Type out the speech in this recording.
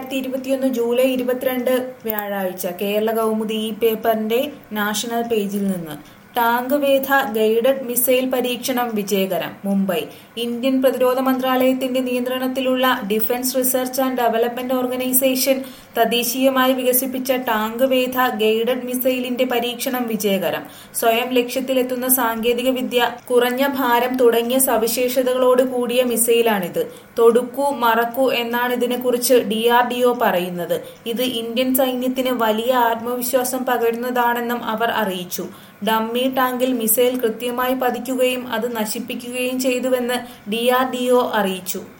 രണ്ടായിരത്തി ഇരുപത്തിയൊന്ന് ജൂലൈ ഇരുപത്തിരണ്ട് വ്യാഴാഴ്ച കേരള കൗമുദി ഈ പേപ്പറിന്റെ നാഷണൽ പേജിൽ നിന്ന് ടാങ്ക് വേധ ഗൈഡഡ് മിസൈൽ പരീക്ഷണം വിജയകരം മുംബൈ ഇന്ത്യൻ പ്രതിരോധ മന്ത്രാലയത്തിന്റെ നിയന്ത്രണത്തിലുള്ള defence research and development organisation തദ്ദേശീയമായി വികസിപ്പിച്ച ടാങ്ക് വേധ ഗൈഡഡ് മിസൈലിന്റെ പരീക്ഷണം വിജയകരം സ്വയം ലക്ഷ്യത്തിലെത്തുന്ന സാങ്കേതിക വിദ്യ കുറഞ്ഞ ഭാരം തുടങ്ങിയ സവിശേഷതകളോട് കൂടിയ മിസൈലാണിത് തൊടുക്കൂ മറക്കൂ എന്നാണ് ഇതിനെക്കുറിച്ച് ഡി ആർ ഡി ഒ പറയുന്നത് ഇത് ഇന്ത്യൻ സൈന്യത്തിന് വലിയ ആത്മവിശ്വാസം പകരുന്നതാണെന്നും അവർ അറിയിച്ചു ഡമ്മി ടാങ്കിൽ മിസൈൽ കൃത്യമായി പതിക്കുകയും അത് നശിപ്പിക്കുകയും ചെയ്തുവെന്ന് ഡി ആർ ഡി ഒ അറിയിച്ചു